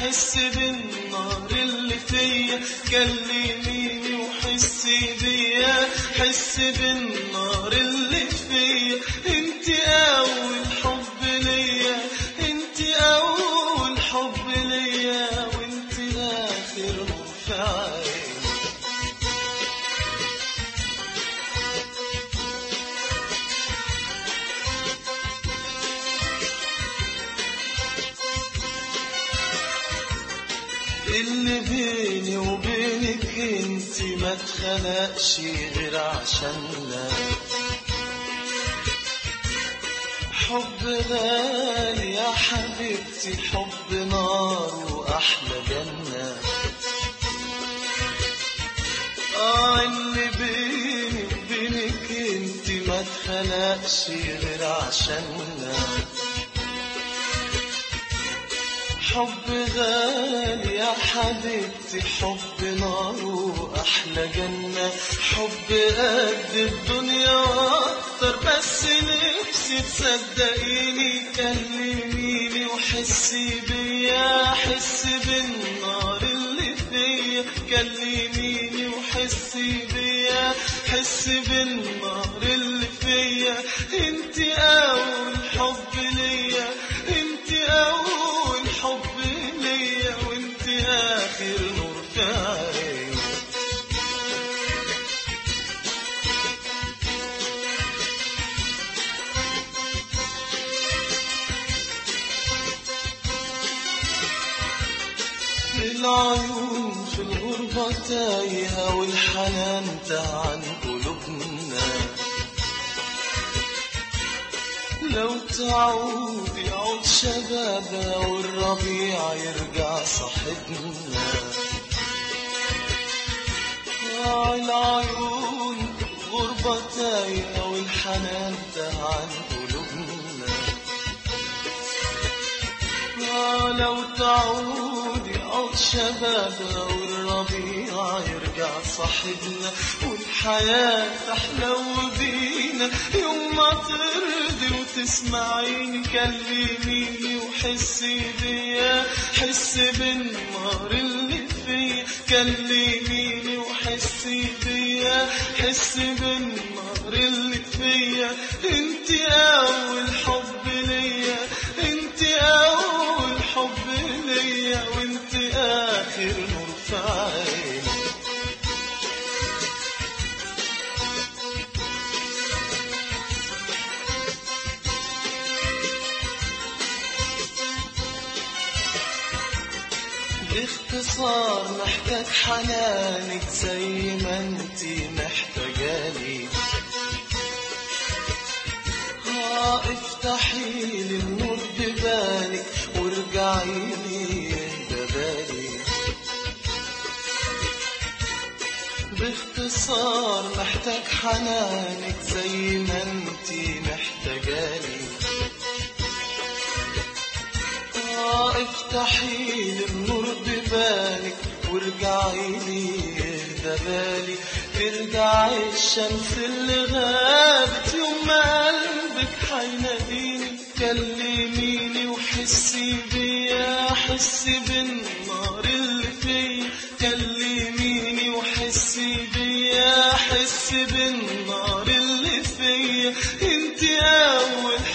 حس بالنار اللي فيا كلميني وحسي بيا حس بالنار اللي فيا انت اول حب ليا انت اول حب ليا وانت اخر نور في عيني اللي بيني وبينك انت ما اتخلقش غير عشاننا حب غالي يا حبيبتي حب نار واحلى جنة اه اللي بيني وبينك انت ما اتخلقش غير عشاننا حب غالي يا حبيبتي حب نار واحلى جنة حب قد الدنيا واكتر بس نفسي تصدقيني كلميني وحسي بيا حس بالنار اللي فيا كلميني وحسي بيا حس بالنار اللي فيا انت اول حب ليا انت اول حب ليا وانت اخر نور في عيني العيون في الغربة تايهة والحنان تاه عن قلوبنا لو تعود يعود شبابها والربيع يرجع صاحبنا آه العيون غربة تايهة والحنان تاه عن قلوبنا آه لو تعود يعود شبابها والربيع يرجع صاحبنا والحياة تحلو بينا يوم ما ترضي وتسمعيني كلميني وحسي بيا حس بالنار اللي فيا كلميني وحسي بيا حس بالنار اللي فيا انت اول حب ليا انت اول حب ليا وانت اخر نور في عيني باختصار محتاج حنانك زي ما انتي محتاجاني ها افتحي لي النور ببالك وارجعي لي يهدى بالي باختصار محتاج حنانك زي ما انتي محتاجاني آه افتحي لي النور ببالك وارجعي لي يهدى بالي ترجعي الشمس اللي غابت يوم ما قلبك حيناديني كلميني وحسي بيا حسي بالنار اللي فيا كلميني وحسي بيا حسي بالنار اللي فيا انت اول